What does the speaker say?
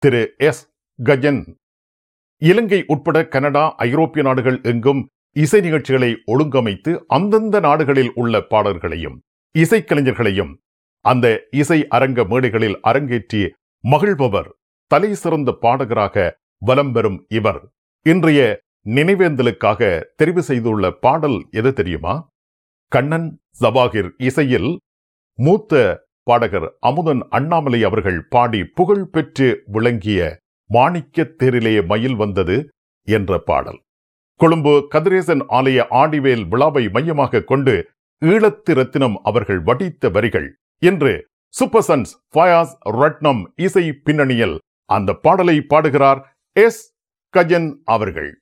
திரு S Gajan இலங்கை உட்பட Canada ஐரோப்பிய நாடுகள் எங்கும் இசை நிகழ்ச்சிகளை ஒழுங்கமைத்து அந்தந்த நாடுகளில் உள்ள பாடல்களையும் இசைக்கலைஞர்களையும் அந்த இசை அரங்க மேடைகளில் அரங்கேற்றி மகிழ்பவர் தலை சிறந்த பாடகராக வலம் பெறும் இவர் இன்றைய நினைவேந்தலுக்காக தெரிவு செய்துள்ள பாடல் எது தெரியுமா கண்ணன் ஜவாகிர் இசையில் மூத்த பாடகர் அமுதன் அண்ணாமலை அவர்கள் பாடி புகழ் பெற்று விளங்கிய மாணிக்க தேரிலே மயில் வந்தது என்ற பாடல் கொழும்பு கதிரேசன் ஆலய ஆடிவேல் விழாவை மையமாக கொண்டு ஈழத்து ரத்தினம் அவர்கள் வடித்த வரிகள் என்று சூப்பர் சன்ஸ் ஃபயாஸ் ரட்னம் இசை பின்னணியில் அந்த பாடலை பாடுகிறார் எஸ் கஜன் அவர்கள்